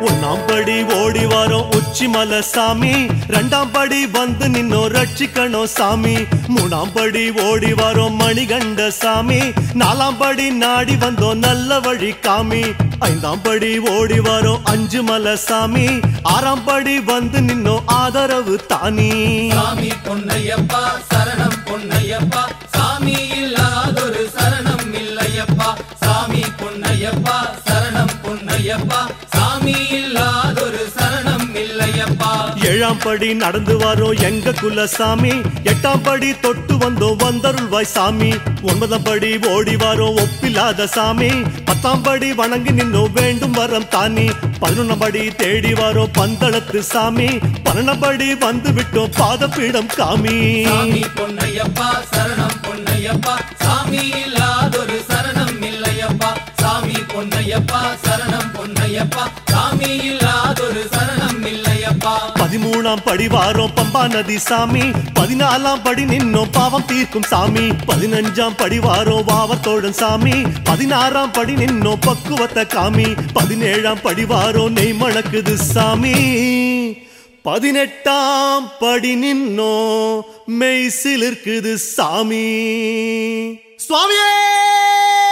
ஒன்னாம் படி ஓடி வரோம் உச்சி மலை சாமி ரெண்டாம் படி வந்து நின்னோம் ரட்சிக்கணும் சாமி மூணாம் படி ஓடி வரோம் மணிகண்ட சாமி நாலாம் படி நாடி வந்தோம் நல்ல வழி காமி ஐந்தாம் படி ஓடி வரோம் அஞ்சு மலை சாமி ஆறாம் படி வந்து நின்னோம் ஆதரவு தானி சாமி பொன்னையப்பா சரணம் பொன்னையப்பா சாமி இல்லாதொரு சரணம் இல்லையப்பா சாமி பொன்னையப்பா சரணம் பொன்னையப்பா சாமி இல்லாதொரு சரணம் இல்லையப்பா ஏழாம் படி நடந்து வரோம் எங்க குலசாமி எட்டாம் படி தொட்டு வந்தோம் வந்தருள்வாய் சாமி ஒன்பதாம் படி ஓடி வரோம் ஒப்பில்லாத சாமி பத்தாம் படி வணங்கி நின்னோம் வேண்டும் வரம் தானி பதினொன்னாம் படி தேடி வரோம் பந்தளத்து சாமி பன்னெண்டாம் படி வந்து விட்டோம் பாதபீடம் காமி சாமி பொன்னையப்பா சரணம் பொன்னையப்பா சாமி இல்லாதொரு சரணம் இல்லையப்பா சாமி பொன்னையப்பா சரணம் பொன்னையப்பா சாமி இல்லாதொரு சரணம் இல்லையப்பா பதிமூணாம் படி வாரோம் பம்பா நதி சாமி பதினாலாம் படி நின்னோம் பாவம் தீர்க்கும் சாமி பதினஞ்சாம் படி வாரோம் வாவத்தோழன் சாமி பதினாறாம் படி நின்னோம் பக்குவத்தை காமி பதினேழாம் படி வாரோம் நெய் மணக்குது சாமி பதினெட்டாம் படி நின்னோ மெய் சிலிர்க்குது சாமி சுவாமியே